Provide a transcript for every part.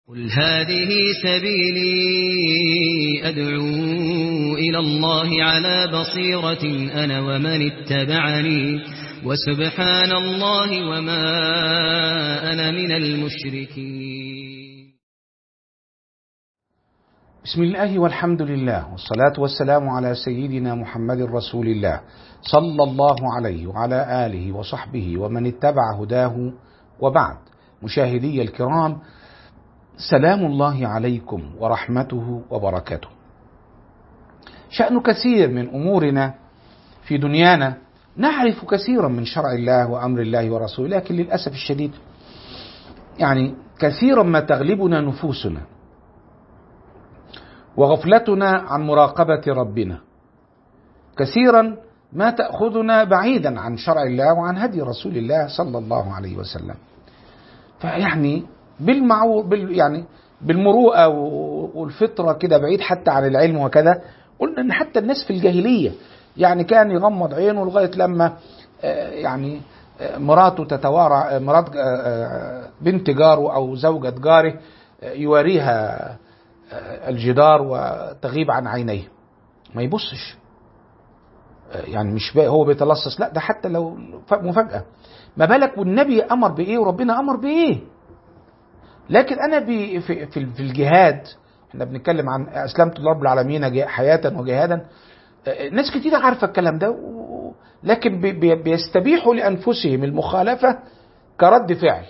قل هذه سبيلي أدعو إلى الله على بصيرة أنا ومن اتبعني وسبحان الله وما أنا من المشركين بسم الله والحمد لله والصلاة والسلام على سيدنا محمد رسول الله صلى الله عليه وعلى آله وصحبه ومن اتبع هداه وبعد مشاهدي الكرام سلام الله عليكم ورحمته وبركاته شأن كثير من أمورنا في دنيانا نعرف كثيرا من شرع الله وأمر الله ورسوله لكن للأسف الشديد يعني كثيرا ما تغلبنا نفوسنا وغفلتنا عن مراقبة ربنا كثيرا ما تأخذنا بعيدا عن شرع الله وعن هدي رسول الله صلى الله عليه وسلم فيعني بالمعو بال يعني بالمروءة والفطرة كده بعيد حتى عن العلم وكذا قلنا ان حتى الناس في الجاهلية يعني كان يغمض عينه لغاية لما يعني مراته تتوارى مرات بنت جاره او زوجة جاره يواريها الجدار وتغيب عن عينيه ما يبصش يعني مش هو بيتلصص لا ده حتى لو مفاجأة ما بالك والنبي أمر بإيه وربنا أمر بإيه لكن أنا بي في, في, في الجهاد احنا بنتكلم عن أسلمت رب العالمين حياة وجهادا ناس كتير عارفة الكلام ده لكن بي بيستبيحوا لأنفسهم المخالفة كرد فعل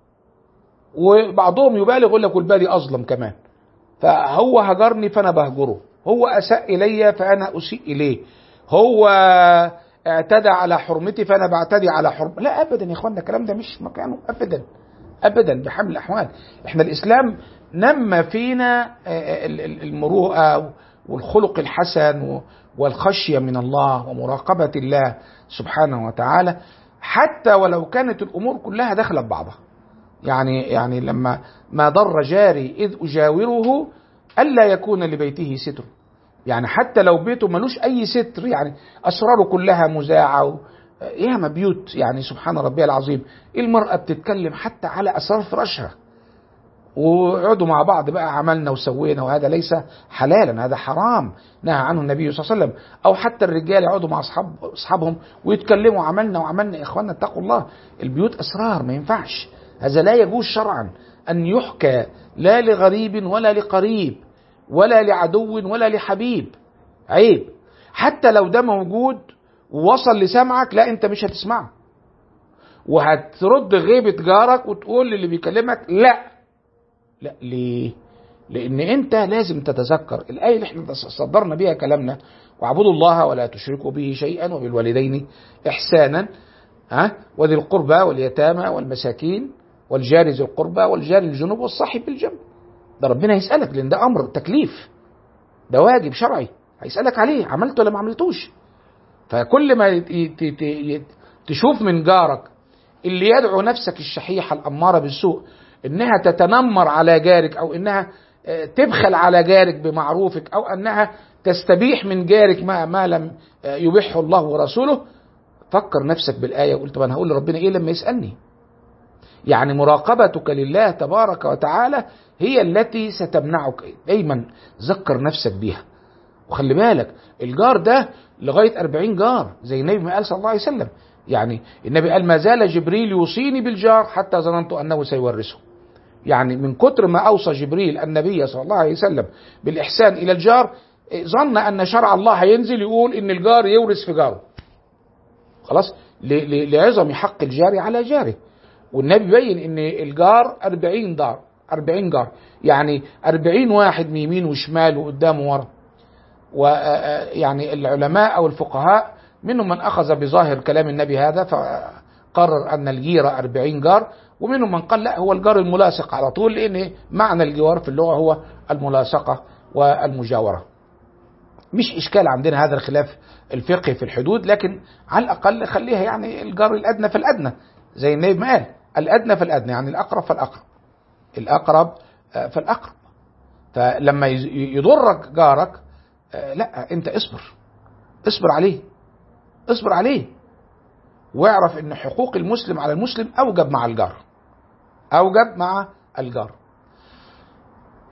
وبعضهم يبالغ يقول لك والبالي أظلم كمان فهو هجرني فأنا بهجره هو أساء إلي فأنا أسيء إليه هو اعتدى على حرمتي فأنا بعتدي على حرمتي لا أبدا يا إخوانا الكلام ده مش مكانه أبدا أبدا بحمل الأحوال إحنا الإسلام نمى فينا المروءة والخلق الحسن والخشية من الله ومراقبة الله سبحانه وتعالى حتى ولو كانت الأمور كلها داخلة ببعضها يعني يعني لما ما ضر جاري إذ أجاوره ألا يكون لبيته ستر يعني حتى لو بيته ملوش أي ستر يعني أسراره كلها مذاعة ياما بيوت يعني سبحان ربي العظيم المرأة بتتكلم حتى على أسرار فراشها ويقعدوا مع بعض بقى عملنا وسوينا وهذا ليس حلالا هذا حرام نهى عنه النبي صلى الله عليه وسلم او حتى الرجال يقعدوا مع اصحاب اصحابهم ويتكلموا عملنا وعملنا يا اخوانا اتقوا الله البيوت اسرار ما ينفعش هذا لا يجوز شرعا ان يحكى لا لغريب ولا لقريب ولا لعدو ولا لحبيب عيب حتى لو ده موجود ووصل لسمعك لا انت مش هتسمعه وهترد غيبة جارك وتقول للي بيكلمك لا لا ليه لان انت لازم تتذكر الايه اللي احنا صدرنا بيها كلامنا واعبدوا الله ولا تشركوا به شيئا وبالوالدين احسانا ها وذي القربى واليتامى والمساكين والجار ذي القربى والجار الجنوب والصاحب بالجنب ده ربنا يسالك لان ده امر تكليف ده واجب شرعي هيسالك عليه عملته ولا ما عملتوش فكل ما تشوف من جارك اللي يدعو نفسك الشحيحه الاماره بالسوء انها تتنمر على جارك او انها تبخل على جارك بمعروفك او انها تستبيح من جارك ما ما لم يبحه الله ورسوله فكر نفسك بالايه وقلت طب انا هقول لربنا ايه لما يسالني يعني مراقبتك لله تبارك وتعالى هي التي ستمنعك دايما ذكر نفسك بيها وخلي بالك الجار ده لغايه 40 جار زي النبي ما قال صلى الله عليه وسلم يعني النبي قال ما زال جبريل يوصيني بالجار حتى ظننت انه سيورثه يعني من كتر ما اوصى جبريل النبي صلى الله عليه وسلم بالاحسان الى الجار ظن ان شرع الله هينزل يقول ان الجار يورث في جاره خلاص لعظم حق الجار على جاره والنبي بين ان الجار 40 دار 40 جار يعني 40 واحد من يمين وشمال وقدام وورا ويعني العلماء او الفقهاء منهم من اخذ بظاهر كلام النبي هذا فقرر ان الجيره 40 جار ومنهم من قال لا هو الجار الملاصق على طول لان معنى الجوار في اللغه هو الملاصقه والمجاوره. مش اشكال عندنا هذا الخلاف الفقهي في الحدود لكن على الاقل خليها يعني الجار الادنى فالادنى زي النبي ما قال الادنى فالادنى يعني الاقرب فالاقرب. الاقرب فالاقرب. فلما يضرك جارك لا انت اصبر اصبر عليه اصبر عليه واعرف ان حقوق المسلم على المسلم اوجب مع الجار اوجب مع الجار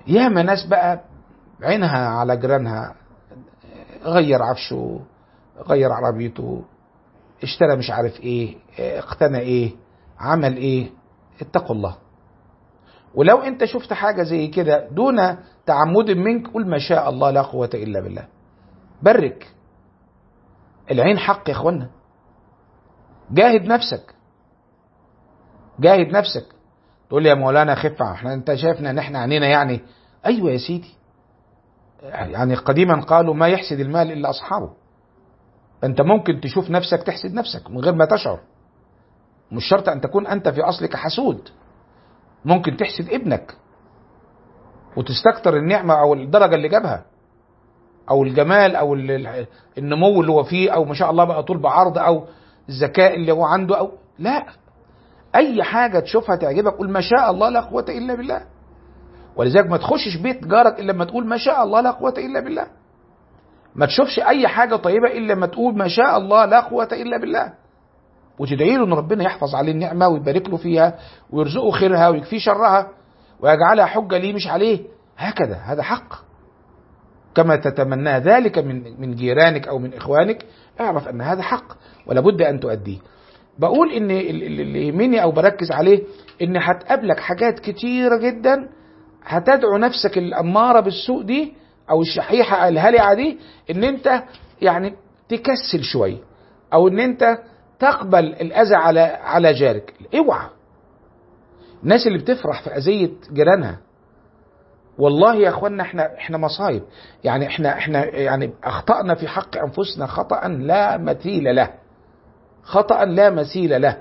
ياما ناس بقى عينها على جيرانها غير عفشه غير عربيته اشترى مش عارف ايه اقتنى ايه عمل ايه اتقوا الله ولو انت شفت حاجة زي كده دون تعمد منك قل ما شاء الله لا قوة الا بالله برك العين حق يا اخوانا جاهد نفسك جاهد نفسك تقول لي يا مولانا خف احنا انت شايفنا ان احنا عينينا يعني ايوه يا سيدي يعني قديما قالوا ما يحسد المال الا اصحابه انت ممكن تشوف نفسك تحسد نفسك من غير ما تشعر مش شرط ان تكون انت في اصلك حسود ممكن تحسد ابنك وتستكتر النعمة او الدرجة اللي جابها او الجمال او النمو اللي هو فيه او ما شاء الله بقى طول بعرض او الذكاء اللي هو عنده او لا اي حاجة تشوفها تعجبك قول ما شاء الله لا قوة الا بالله ولذلك ما تخشش بيت جارك الا لما تقول ما شاء الله لا قوة الا بالله ما تشوفش اي حاجة طيبة الا لما تقول ما شاء الله لا قوة الا بالله وتدعي له ان ربنا يحفظ عليه النعمة ويبارك له فيها ويرزقه خيرها ويكفيه شرها ويجعلها حجة ليه مش عليه هكذا هذا حق كما تتمنى ذلك من من جيرانك او من اخوانك اعرف ان هذا حق ولا بد ان تؤديه بقول ان اللي يهمني او بركز عليه ان هتقابلك حاجات كتيره جدا هتدعو نفسك الاماره بالسوء دي او الشحيحه الهلعه دي ان انت يعني تكسل شويه او ان انت تقبل الاذى على على جارك اوعى الناس اللي بتفرح في اذيه جيرانها والله يا اخوانا احنا احنا مصايب يعني احنا احنا يعني اخطانا في حق انفسنا خطا لا مثيل له خطا لا مثيل له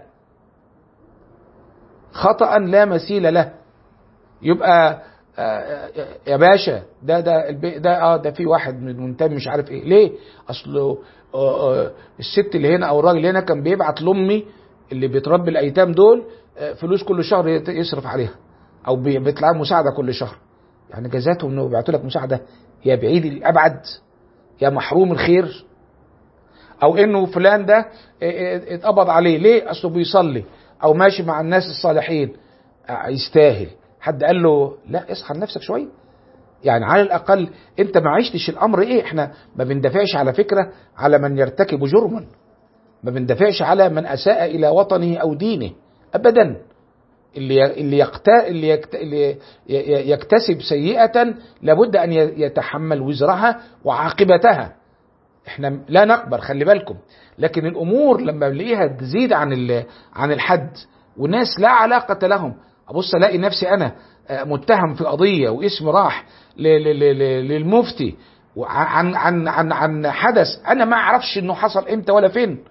خطا لا مثيل له يبقى آه يا باشا ده ده ده اه ده في واحد من منتمي مش عارف ايه ليه اصله آه آه الست اللي هنا او الراجل هنا كان بيبعت لامي اللي بتربي الايتام دول فلوس كل شهر يصرف عليها او بيطلع مساعده كل شهر يعني جزاته انه بيبعتوا لك مساعده يا بعيد الابعد يا محروم الخير او انه فلان ده اتقبض عليه ليه اصله بيصلي او ماشي مع الناس الصالحين يستاهل حد قال له لا اصحى لنفسك شويه يعني على الاقل انت ما عشتش الامر ايه احنا ما بندافعش على فكره على من يرتكب جرما ما بندافعش على من اساء الى وطنه او دينه ابدا اللي اللي يقتا اللي, يكت اللي يكتسب سيئه لابد ان يتحمل وزرها وعاقبتها احنا لا نقبل خلي بالكم لكن الامور لما بنلاقيها تزيد عن عن الحد وناس لا علاقه لهم ابص الاقي نفسي انا متهم في قضيه واسم راح للمفتي عن عن عن عن حدث انا ما اعرفش انه حصل امتى ولا فين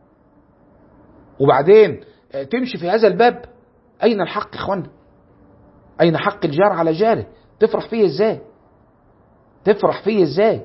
وبعدين تمشي في هذا الباب اين الحق يا اخوانا اين حق الجار على جاره تفرح فيه ازاي تفرح فيه ازاي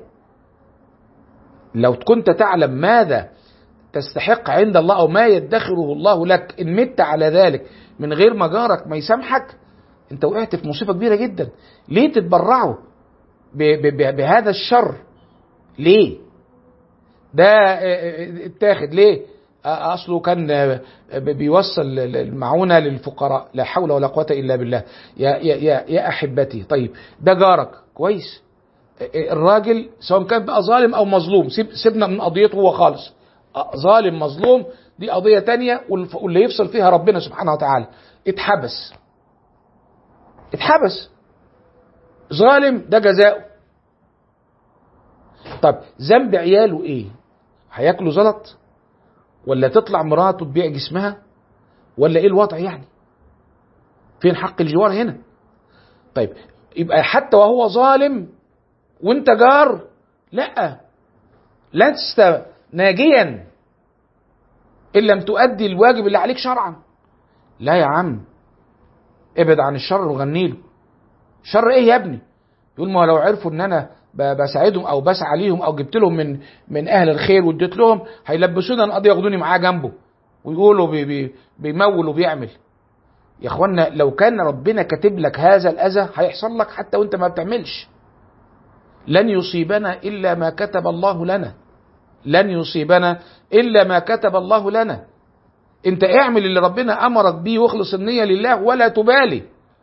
لو كنت تعلم ماذا تستحق عند الله او ما يدخره الله لك ان مت على ذلك من غير ما جارك ما يسامحك انت وقعت في مصيبه كبيره جدا ليه تتبرعوا بهذا الشر ليه ده اتاخد ليه اصله كان بيوصل المعونه للفقراء لا حول ولا قوه الا بالله يا يا يا, يا احبتي طيب ده جارك كويس الراجل سواء كان بقى ظالم او مظلوم سيب سيبنا من قضيته هو خالص ظالم مظلوم دي قضيه تانية واللي يفصل فيها ربنا سبحانه وتعالى اتحبس اتحبس ظالم ده جزاؤه طب ذنب عياله ايه هياكلوا زلط ولا تطلع مراته تبيع جسمها ولا ايه الوضع يعني فين حق الجوار هنا طيب يبقى حتى وهو ظالم وانت جار لا لست ناجيا ان لم تؤدي الواجب اللي عليك شرعا لا يا عم ابعد عن الشر وغني له شر ايه يا ابني يقول ما لو عرفوا ان انا بساعدهم او بسعى ليهم او جبت لهم من من اهل الخير واديت لهم هيلبسوني انا قضيه ياخدوني معاه جنبه ويقولوا بي بي بيمول وبيعمل يا اخوانا لو كان ربنا كاتب لك هذا الاذى هيحصل لك حتى وانت ما بتعملش لن يصيبنا الا ما كتب الله لنا لن يصيبنا الا ما كتب الله لنا انت اعمل اللي ربنا امرك بيه واخلص النيه لله ولا تبالي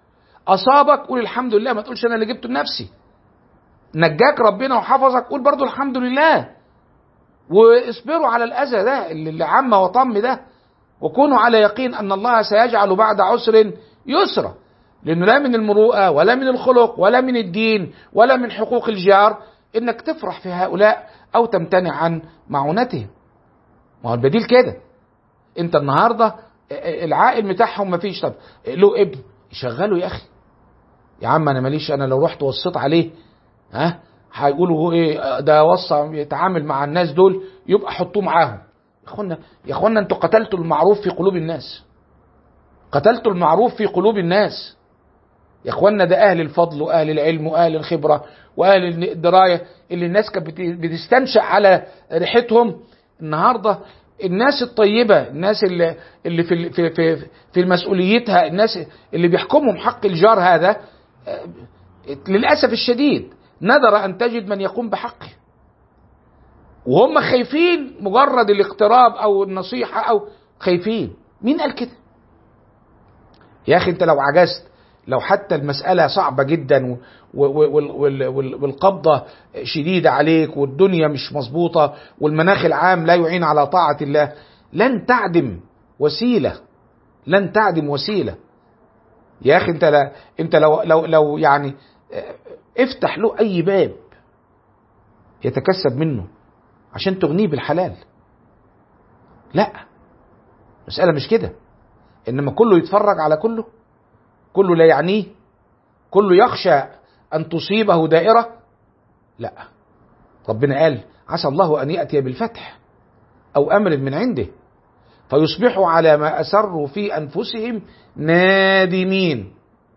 اصابك قول الحمد لله ما تقولش انا اللي جبته لنفسي نجاك ربنا وحفظك قول برضو الحمد لله واصبروا على الاذى ده اللي عم وطم ده وكونوا على يقين ان الله سيجعل بعد عسر يسرا لانه لا من المروءه ولا من الخلق ولا من الدين ولا من حقوق الجار انك تفرح في هؤلاء او تمتنع عن معونتهم ما هو البديل كده انت النهارده العائل بتاعهم ما فيش طب له ابن يشغله يا اخي يا عم انا ماليش انا لو رحت وصيت عليه ها هيقولوا ايه ده وصى يتعامل مع الناس دول يبقى حطوه معاهم يا اخوانا يا اخوانا انتوا قتلتوا المعروف في قلوب الناس قتلتوا المعروف في قلوب الناس يا اخوانا ده اهل الفضل واهل العلم واهل الخبره واهل الدرايه اللي الناس كانت بتستنشق على ريحتهم النهارده الناس الطيبه الناس اللي اللي في في في, في مسؤوليتها الناس اللي بيحكمهم حق الجار هذا للاسف الشديد نذر ان تجد من يقوم بحقه وهم خايفين مجرد الاقتراب او النصيحه او خايفين مين قال كده يا اخي انت لو عجزت لو حتى المسألة صعبة جدا والقبضة شديدة عليك والدنيا مش مظبوطة والمناخ العام لا يعين على طاعة الله لن تعدم وسيلة لن تعدم وسيلة يا أخي أنت لا أنت لو لو لو يعني افتح له أي باب يتكسب منه عشان تغنيه بالحلال لا مسألة مش كده إنما كله يتفرج على كله كله لا يعنيه كله يخشى أن تصيبه دائرة لا ربنا قال عسى الله أن يأتي بالفتح أو أمر من عنده فيصبحوا على ما أسروا في أنفسهم نادمين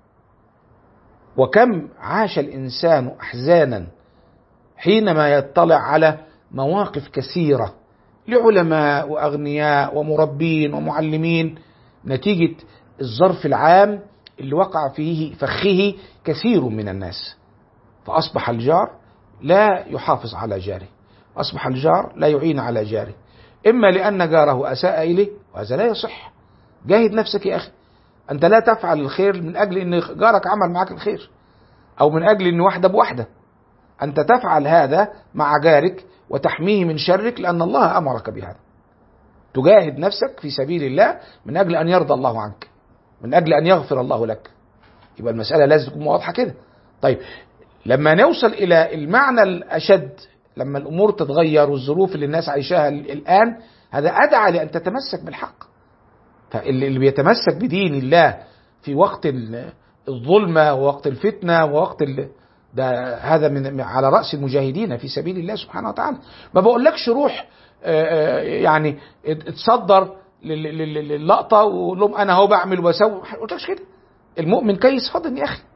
وكم عاش الإنسان أحزانا حينما يطلع على مواقف كثيرة لعلماء وأغنياء ومربين ومعلمين نتيجة الظرف العام اللي وقع فيه فخه كثير من الناس فأصبح الجار لا يحافظ على جاره أصبح الجار لا يعين على جاره إما لأن جاره أساء إليه وهذا لا يصح جاهد نفسك يا أخي أنت لا تفعل الخير من أجل أن جارك عمل معك الخير أو من أجل أن واحدة بواحدة أنت تفعل هذا مع جارك وتحميه من شرك لأن الله أمرك بهذا تجاهد نفسك في سبيل الله من أجل أن يرضى الله عنك من اجل ان يغفر الله لك يبقى المساله لازم تكون واضحه كده طيب لما نوصل الى المعنى الاشد لما الامور تتغير والظروف اللي الناس عايشاها الان هذا ادعى لان تتمسك بالحق فاللي بيتمسك بدين الله في وقت الظلمه ووقت الفتنه ووقت ده هذا من على راس المجاهدين في سبيل الله سبحانه وتعالى ما بقولكش روح يعني اتصدر للقطه وقول لهم انا اهو بعمل واسوي ما قلتلكش كده المؤمن كيس فاضل يا اخي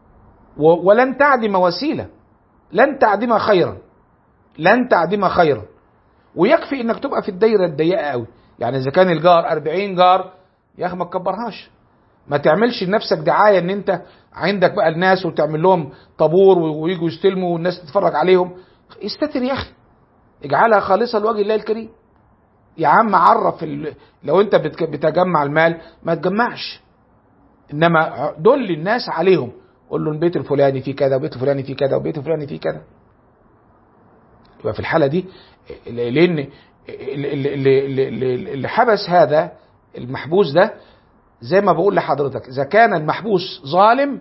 ولن تعدم وسيله لن تعدم خيرا لن تعدم خيرا ويكفي انك تبقى في الدايره الضيقه قوي يعني اذا كان الجار 40 جار يا اخي ما تكبرهاش ما تعملش لنفسك دعايه ان انت عندك بقى الناس وتعمل لهم طابور ويجوا يستلموا والناس تتفرج عليهم استتر يا اخي اجعلها خالصه لوجه الله الكريم يا عم عرف ال... لو انت بتك... بتجمع المال ما تجمعش انما دل الناس عليهم قول له البيت الفلاني فيه كذا وبيت الفلاني فيه كذا وبيت الفلاني فيه كذا يبقى في الحاله دي لان اللي, اللي, اللي, اللي حبس هذا المحبوس ده زي ما بقول لحضرتك اذا كان المحبوس ظالم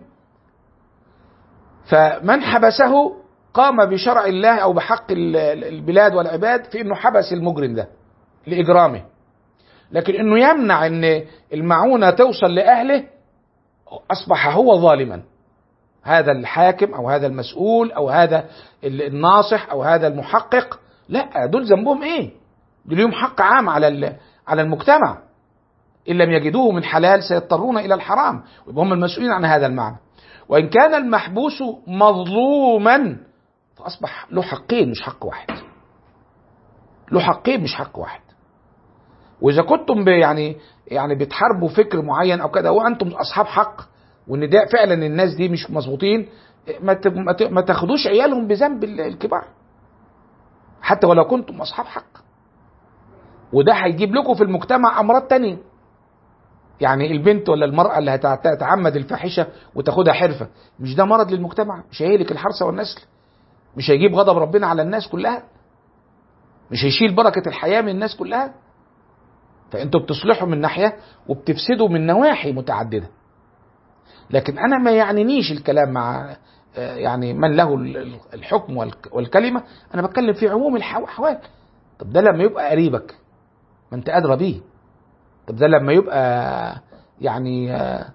فمن حبسه قام بشرع الله او بحق البلاد والعباد في انه حبس المجرم ده لاجرامه لكن انه يمنع ان المعونه توصل لاهله اصبح هو ظالما هذا الحاكم او هذا المسؤول او هذا الناصح او هذا المحقق لا دول ذنبهم ايه دول لهم حق عام على على المجتمع ان لم يجدوه من حلال سيضطرون الى الحرام ويبقى هم المسؤولين عن هذا المعنى وان كان المحبوس مظلوما فاصبح له حقين مش حق واحد له حقين مش حق واحد واذا كنتم يعني يعني بتحاربوا فكر معين او كده وانتم اصحاب حق وان ده فعلا الناس دي مش مظبوطين ما ما تاخدوش عيالهم بذنب الكبار حتى ولو كنتم اصحاب حق وده هيجيب لكم في المجتمع امراض تانية يعني البنت ولا المرأة اللي هتتعمد الفاحشة وتاخدها حرفة مش ده مرض للمجتمع مش هيهلك الحرث والنسل مش هيجيب غضب ربنا على الناس كلها مش هيشيل بركة الحياة من الناس كلها فانتوا بتصلحوا من ناحية وبتفسدوا من نواحي متعددة لكن انا ما يعنينيش الكلام مع يعني من له الحكم والكلمة انا بتكلم في عموم الاحوال طب ده لما يبقى قريبك ما انت ادرى بيه طب ده لما يبقى يعني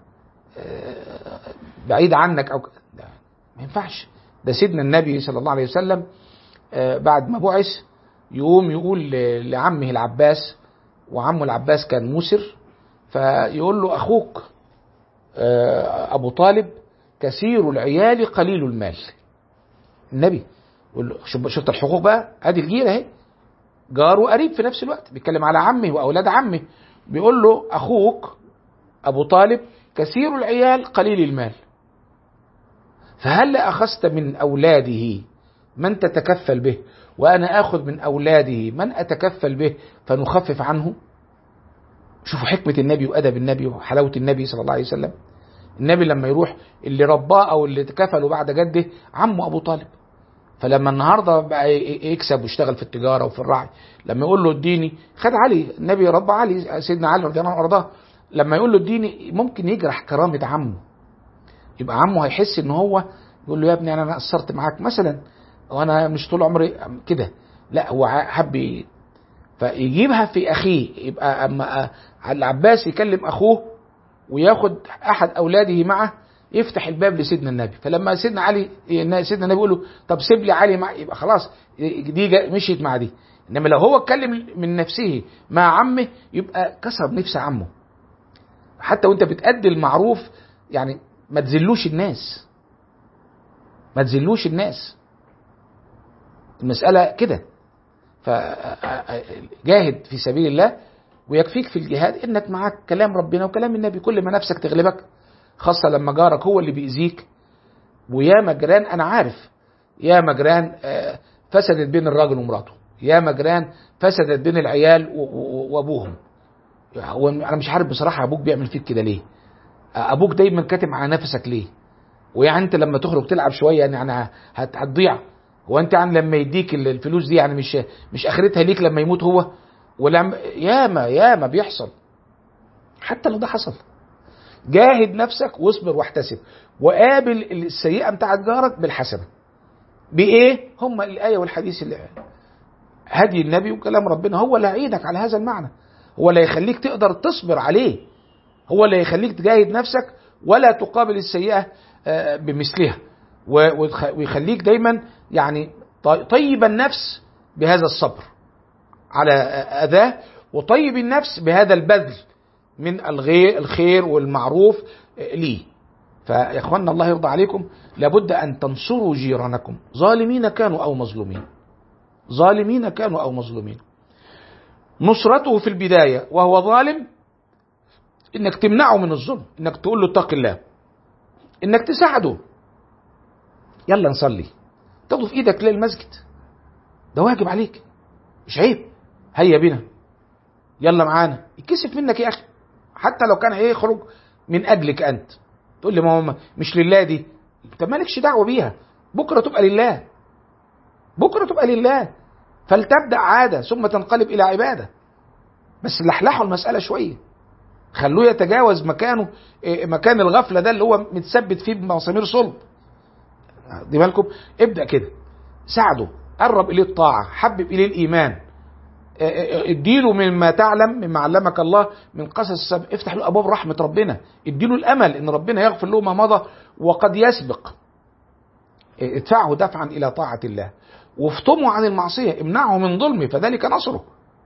بعيد عنك او ده ما ينفعش ده سيدنا النبي صلى الله عليه وسلم بعد ما بعث يقوم يقول لعمه العباس وعمه العباس كان مسر فيقول له اخوك ابو طالب كثير العيال قليل المال النبي يقول له شفت الحقوق بقى ادي الجيل اهي جار وقريب في نفس الوقت بيتكلم على عمه واولاد عمه بيقول له اخوك ابو طالب كثير العيال قليل المال فهل اخذت من اولاده من تتكفل به وانا اخذ من اولاده من اتكفل به فنخفف عنه شوفوا حكمة النبي وأدب النبي وحلاوة النبي صلى الله عليه وسلم النبي لما يروح اللي رباه أو اللي تكفله بعد جده عمه أبو طالب فلما النهارده بقى يكسب ويشتغل في التجاره وفي الرعي لما يقول له اديني خد علي النبي ربى علي سيدنا علي رضي الله عنه وارضاه لما يقول له اديني ممكن يجرح كرامه عمه يبقى عمه هيحس ان هو يقول له يا ابني انا قصرت معاك مثلا وانا مش طول عمري كده لا هو حب فيجيبها في اخيه يبقى اما العباس يكلم اخوه وياخد احد اولاده معه يفتح الباب لسيدنا النبي فلما سيدنا علي سيدنا النبي يقول له طب سيب لي علي مع يبقى خلاص دي مشيت مع دي انما لو هو اتكلم من نفسه مع عمه يبقى كسر نفس عمه حتى وانت بتأدي المعروف يعني ما تذلوش الناس ما تذلوش الناس المسألة كده فجاهد في سبيل الله ويكفيك في الجهاد انك معاك كلام ربنا وكلام النبي كل ما نفسك تغلبك خاصة لما جارك هو اللي بيأذيك ويا مجران أنا عارف يا مجران فسدت بين الراجل ومراته يا مجران فسدت بين العيال وأبوهم أنا مش عارف بصراحة أبوك بيعمل فيك كده ليه أبوك دايما كاتم على نفسك ليه ويعني أنت لما تخرج تلعب شوية يعني هتضيع هو أنت يعني لما يديك الفلوس دي يعني مش مش آخرتها ليك لما يموت هو ولما ياما ياما بيحصل حتى لو ده حصل جاهد نفسك واصبر واحتسب وقابل السيئة بتاعت جارك بالحسنة بإيه؟ هم الآية والحديث اللي هدي النبي وكلام ربنا هو اللي هيعينك على هذا المعنى هو اللي يخليك تقدر تصبر عليه هو اللي يخليك تجاهد نفسك ولا تقابل السيئة بمثلها ويخليك دايما يعني طيب النفس بهذا الصبر على أذاه وطيب النفس بهذا البذل من الغير الخير والمعروف ليه فيا اخوانا الله يرضى عليكم لابد ان تنصروا جيرانكم ظالمين كانوا او مظلومين ظالمين كانوا او مظلومين نصرته في البدايه وهو ظالم انك تمنعه من الظلم انك تقول له اتق الله انك تساعده يلا نصلي تاخده في ايدك للمسجد ده واجب عليك مش عيب هيا بنا يلا معانا يتكسف منك يا اخي حتى لو كان هيخرج من اجلك انت تقول لي ما هو مش لله دي انت مالكش دعوه بيها بكره تبقى لله بكره تبقى لله فلتبدا عاده ثم تنقلب الى عباده بس لحلحوا المساله شويه خلوه يتجاوز مكانه مكان الغفله ده اللي هو متثبت فيه بمسامير صلب دي بالكم ابدا كده ساعده قرب اليه الطاعه حبب اليه الايمان اديله مما تعلم مما علمك الله من قصص السبع افتح له ابواب رحمه ربنا اديله الامل ان ربنا يغفر له ما مضى وقد يسبق ادفعه دفعا الى طاعه الله وافطمه عن المعصيه امنعه من ظلمه فذلك نصره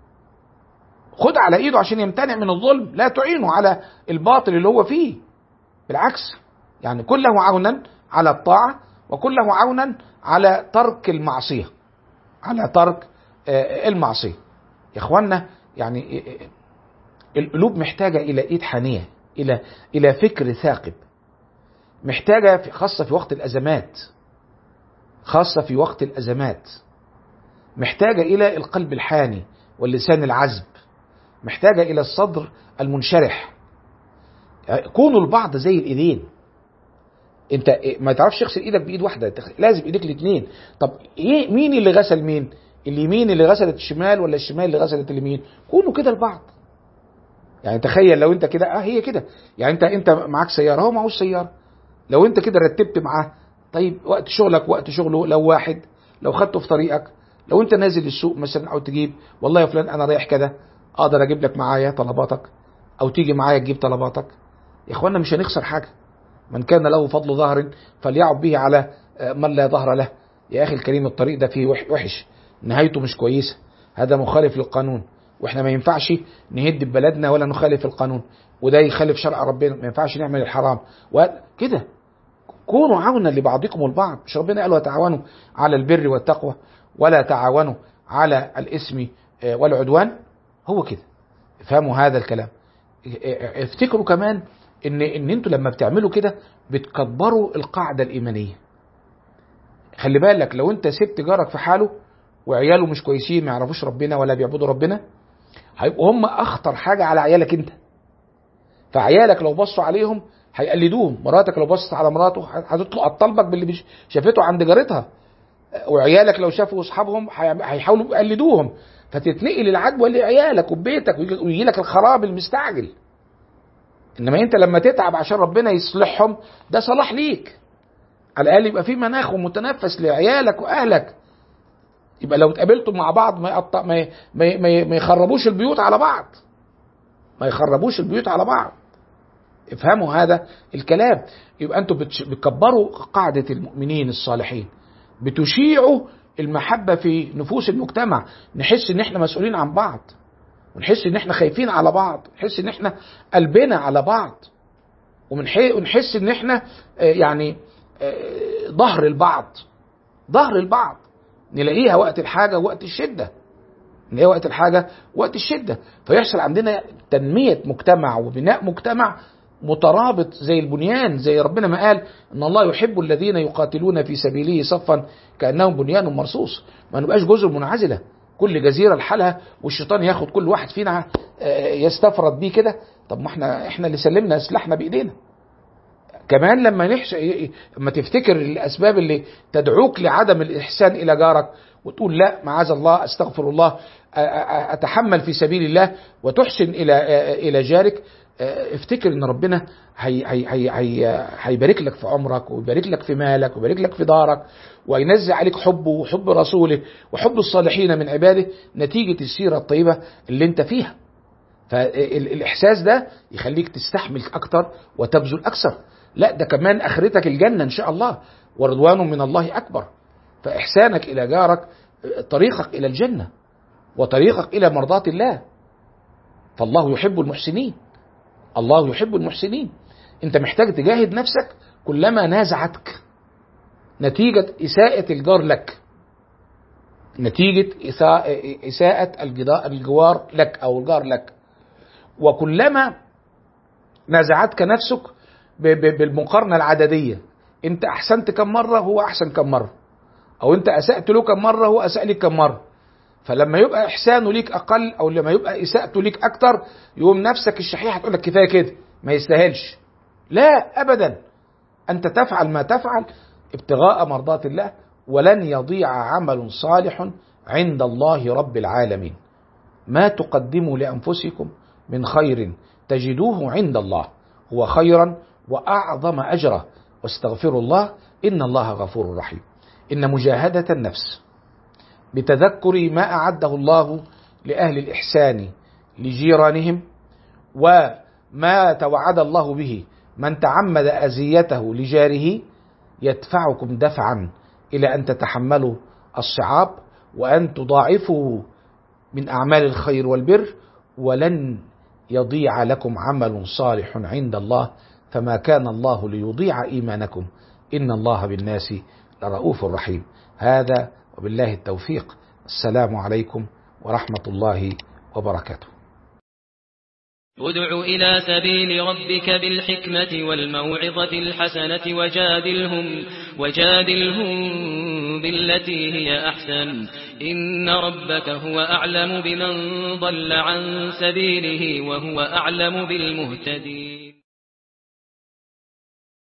خد على ايده عشان يمتنع من الظلم لا تعينه على الباطل اللي هو فيه بالعكس يعني كله عونا على الطاعه وكله عونا على ترك المعصيه على ترك المعصيه يا اخوانا يعني القلوب محتاجه الى ايد حانيه الى الى فكر ثاقب محتاجه في خاصه في وقت الازمات خاصه في وقت الازمات محتاجه الى القلب الحاني واللسان العذب محتاجه الى الصدر المنشرح كونوا البعض زي الايدين انت ما تعرفش تغسل ايدك بايد واحده انت لازم ايديك الاثنين طب ايه مين اللي غسل مين اليمين اللي غسلت الشمال ولا الشمال اللي غسلت اليمين كونوا كده البعض يعني تخيل لو انت كده اه هي كده يعني انت انت معاك سياره هو معهوش سياره لو انت كده رتبت معاه طيب وقت شغلك وقت شغله لو واحد لو خدته في طريقك لو انت نازل السوق مثلا او تجيب والله يا فلان انا رايح كده اقدر اجيب لك معايا طلباتك او تيجي معايا تجيب طلباتك يا اخوانا مش هنخسر حاجه من كان له فضل ظهر فليعب به على من لا ظهر له يا اخي الكريم الطريق ده فيه وحش نهايته مش كويسه هذا مخالف للقانون واحنا ما ينفعش نهد ببلدنا ولا نخالف القانون وده يخالف شرع ربنا ما ينفعش نعمل الحرام وكده كونوا عونا لبعضكم البعض مش ربنا قال وتعاونوا على البر والتقوى ولا تعاونوا على الاسم والعدوان هو كده فهموا هذا الكلام افتكروا كمان ان ان انتوا لما بتعملوا كده بتكبروا القاعده الايمانيه خلي بالك لو انت سبت جارك في حاله وعياله مش كويسين ما يعرفوش ربنا ولا بيعبدوا ربنا هيبقوا هم اخطر حاجه على عيالك انت فعيالك لو بصوا عليهم هيقلدوهم مراتك لو بصت على مراته هتطلق تطالبك باللي شافته عند جارتها وعيالك لو شافوا اصحابهم هيحاولوا يقلدوهم فتتنقل العدوى لعيالك وبيتك ويجي لك الخراب المستعجل انما انت لما تتعب عشان ربنا يصلحهم ده صلاح ليك على الاقل يبقى في مناخ ومتنفس لعيالك واهلك يبقى لو اتقابلتوا مع بعض ما يقطع ما ما, ما, ما يخربوش البيوت على بعض ما يخربوش البيوت على بعض افهموا هذا الكلام يبقى انتوا بتكبروا قاعدة المؤمنين الصالحين بتشيعوا المحبة في نفوس المجتمع نحس ان احنا مسؤولين عن بعض ونحس ان احنا خايفين على بعض نحس ان احنا قلبنا على بعض ونحس ان احنا يعني ظهر البعض ظهر البعض نلاقيها وقت الحاجة ووقت الشدة نلاقيها وقت الحاجة وقت الشدة فيحصل عندنا تنمية مجتمع وبناء مجتمع مترابط زي البنيان زي ربنا ما قال ان الله يحب الذين يقاتلون في سبيله صفا كانهم بنيان مرصوص ما نبقاش جزر منعزله كل جزيره لحالها والشيطان ياخد كل واحد فينا يستفرد بيه كده طب ما احنا احنا اللي سلمنا سلاحنا بايدينا كمان لما نحش لما تفتكر الاسباب اللي تدعوك لعدم الاحسان الى جارك وتقول لا معاذ الله استغفر الله اتحمل في سبيل الله وتحسن الى الى جارك افتكر ان ربنا هي هي هي هي هيبارك لك في عمرك ويبارك لك في مالك ويبارك لك في دارك وينزل عليك حبه وحب رسوله وحب الصالحين من عباده نتيجة السيرة الطيبة اللي انت فيها فالاحساس ده يخليك تستحمل اكتر وتبذل اكثر لا ده كمان اخرتك الجنة ان شاء الله ورضوان من الله اكبر فاحسانك الى جارك طريقك الى الجنة وطريقك الى مرضاة الله فالله يحب المحسنين الله يحب المحسنين انت محتاج تجاهد نفسك كلما نازعتك نتيجة إساءة الجار لك نتيجة إساءة الجوار لك أو الجار لك وكلما نازعتك نفسك بالمقارنة العددية انت أحسنت كم مرة هو أحسن كم مرة أو انت أسأت له كم مرة هو أساء لك كم مرة فلما يبقى احسانه ليك اقل او لما يبقى اساءته ليك اكتر يقوم نفسك الشحيح هتقول لك كفايه كده ما يستاهلش لا ابدا انت تفعل ما تفعل ابتغاء مرضات الله ولن يضيع عمل صالح عند الله رب العالمين ما تقدموا لانفسكم من خير تجدوه عند الله هو خيرا واعظم اجرا واستغفروا الله ان الله غفور رحيم ان مجاهده النفس بتذكر ما أعده الله لأهل الإحسان لجيرانهم وما توعد الله به من تعمد أذيته لجاره يدفعكم دفعا إلى أن تتحملوا الصعاب وأن تضاعفوا من أعمال الخير والبر ولن يضيع لكم عمل صالح عند الله فما كان الله ليضيع إيمانكم إن الله بالناس لرؤوف رحيم هذا وبالله التوفيق السلام عليكم ورحمة الله وبركاته ادع إلى سبيل ربك بالحكمة والموعظة الحسنة وجادلهم, وجادلهم بالتي هي أحسن إن ربك هو أعلم بمن ضل عن سبيله وهو أعلم بالمهتدين